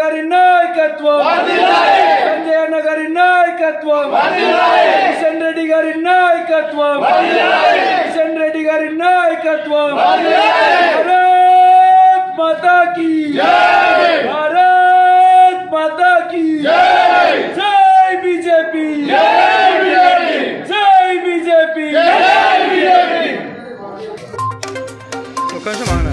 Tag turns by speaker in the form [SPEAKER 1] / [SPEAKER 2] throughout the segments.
[SPEAKER 1] గారి నాయకత్వం సంజయ్ అన్న గారి నాయకత్వం కిషన్ రెడ్డి గారి నాయకత్వం కిషన్ రెడ్డి గారి నాయకత్వం భారత్ మాతా की భారత్ మాతా की జై బీజేపీ జై బీజేపీ
[SPEAKER 2] ఒక్క నిమిషం ఆగండి.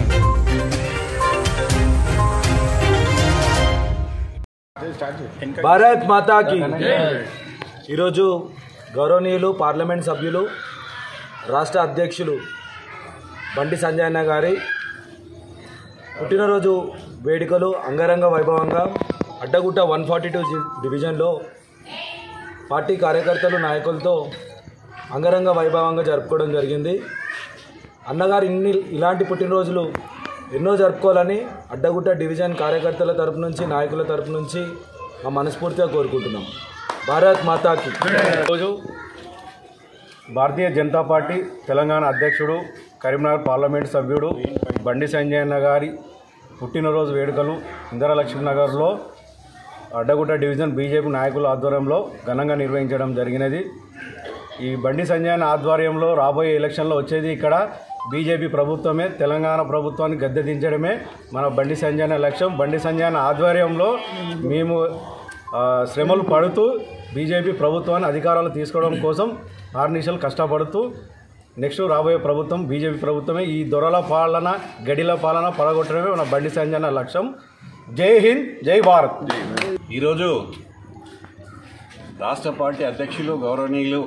[SPEAKER 1] భారత్ మాతాకి ఈరోజు గౌరవనీయులు పార్లమెంట్ సభ్యులు రాష్ట్ర అధ్యక్షులు బండి సంజయ్ అన్న గారి పుట్టినరోజు వేడుకలు అంగరంగ వైభవంగా అడ్డగుట్ట వన్ ఫార్టీ టూ డివిజన్లో పార్టీ కార్యకర్తలు నాయకులతో అంగరంగ వైభవంగా జరుపుకోవడం జరిగింది అన్నగారు ఇన్ని ఇలాంటి పుట్టినరోజులు ఎన్నో జరుపుకోవాలని అడ్డగుట్ట డివిజన్ కార్యకర్తల తరపు నుంచి నాయకుల తరపు నుంచి మా మనస్ఫూర్తిగా కోరుకుంటున్నాం భారత్ మాతాకి
[SPEAKER 3] ఈరోజు భారతీయ జనతా పార్టీ తెలంగాణ అధ్యక్షుడు కరీంనగర్ పార్లమెంట్ సభ్యుడు బండి సంజయ్ అన్న గారి పుట్టినరోజు వేడుకలు ఇందిరాలక్ష్మి నగర్లో అడ్డగుట్ట డివిజన్ బీజేపీ నాయకుల ఆధ్వర్యంలో ఘనంగా నిర్వహించడం జరిగినది ఈ బండి సంజయ్ అన్న ఆధ్వర్యంలో రాబోయే ఎలక్షన్లో వచ్చేది ఇక్కడ బీజేపీ ప్రభుత్వమే తెలంగాణ ప్రభుత్వాన్ని గద్దె దించడమే మన బండి సంజయ్ అన్న లక్ష్యం బండి సంజయ్ అన్న ఆధ్వర్యంలో మేము ఆ, శ్రమలు పడుతూ బీజేపీ ప్రభుత్వాన్ని అధికారాలు తీసుకోవడం కోసం ఆర్నిషలు కష్టపడుతూ నెక్స్ట్ రాబోయే ప్రభుత్వం బీజేపీ ప్రభుత్వమే ఈ దొరల పాలన గడిల పాలన పడగొట్టడమే మన బండి సంజయ్ అన్న లక్ష్యం జై హింద్ జై భారత్
[SPEAKER 4] ఈరోజు రాష్ట్ర పార్టీ అధ్యక్షులు గౌరవనీయులు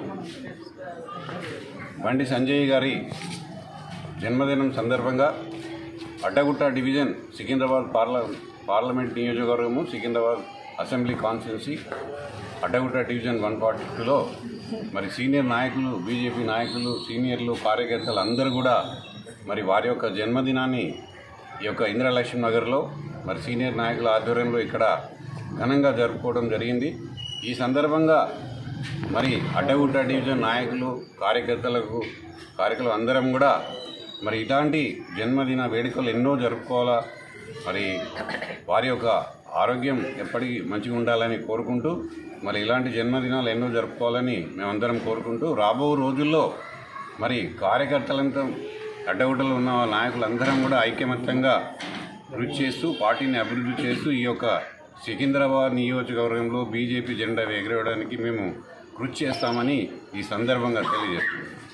[SPEAKER 4] బండి సంజయ్ గారి జన్మదినం సందర్భంగా అడ్డగుట్ట డివిజన్ సికింద్రాబాద్ పార్ల పార్లమెంట్ నియోజకవర్గము Secunderabad assembly constituency Addagutta division one forty టూలో మరి సీనియర్ నాయకులు బీజేపీ నాయకులు సీనియర్లు కార్యకర్తలు అందరూ కూడా మరి వారి యొక్క జన్మదినాన్ని ఈ యొక్క ఇందిరాలక్ష్మి నగర్లో మరి సీనియర్ నాయకుల ఆధ్వర్యంలో ఇక్కడ ఘనంగా జరుపుకోవడం జరిగింది ఈ సందర్భంగా మరి అడ్డగుట్ట డివిజన్ నాయకులు కార్యకర్తలకు కార్యకర్తలు అందరం కూడా మరి ఇలాంటి జన్మదిన వేడుకలు ఎన్నో జరుపుకోవాలా మరి వారి యొక్క ఆరోగ్యం ఎప్పటికీ మంచిగా ఉండాలని కోరుకుంటూ మరి ఇలాంటి జన్మదినాలు ఎన్నో జరుపుకోవాలని మేమందరం కోరుకుంటూ రాబో రోజుల్లో మరి కార్యకర్తలంతా అడ్డగుట్టలో ఉన్న నాయకులందరం కూడా ఐకమత్యంగా కృషి చేస్తూ పార్టీని అభివృద్ధి చేస్తూ ఈ యొక్క సికింద్రాబాద్ నియోజకవర్గంలో బీజేపీ జెండా ఎగరవేయడానికి మేము కృషి చేస్తామని ఈ సందర్భంగా తెలియజేస్తున్నాం